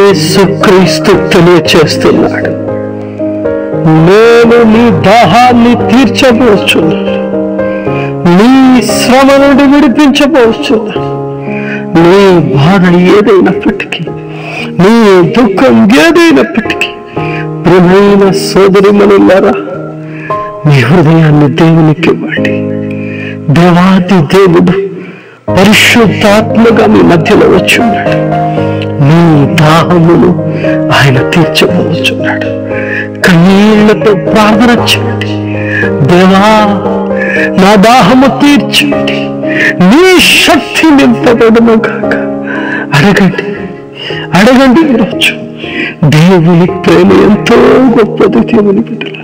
యేసుక్రీస్తు తెలియచేస్తున్నాడు నేను నీ దాహాన్ని తీర్చబోచున్నాను నీ శ్రమ నుండి విడిపించబోచున్నాను నీ బాధ ఏదైనప్పటికీ నీ దుఃఖం ఏదైనప్పటికీ ప్రియమైన సోదరి మనులారా మీ హృదయాన్ని దేవునికి ఇవ్వండి దేవాది దేవుడు పరిశుద్ధాత్మగా మీ మధ్యలో వచ్చి ఉన్నాడు మీ దాహమును ఆయన తీర్చబోచున్నాడు కన్నీళ్లతో ప్రార్థన చేయండి దేవా నా దాహము తీర్చండి నీ శక్తి నింపబడును కాక అడగండి అడగండి ఈరోజు దేవుని ప్రేమ ఎంతో గొప్పది దేవుని బిడ్డలారా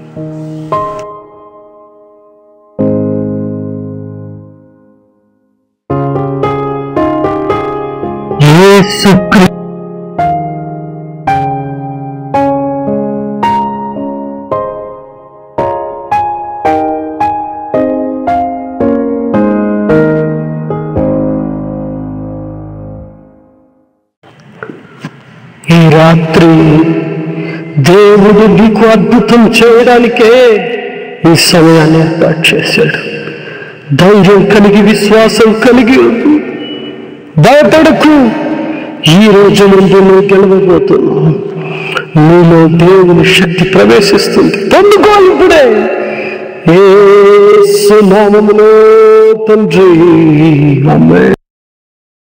యేసుక్రీ ఈ రాత్రి దేవుడు నీకు అద్భుతం చేయడానికే ఈ సమయాన్ని ఏర్పాటు చేశాడు ధైర్యం కలిగి విశ్వాసం కలిగి ఉండు. భయపడకు ఈ రోజు నుండి నువ్వు గెలవబోతున్నావు నీలో దేవుని శక్తి ప్రవేశిస్తుంది పొందుకో ఇప్పుడే ఏ సునామములో తండ్రి అమ్మే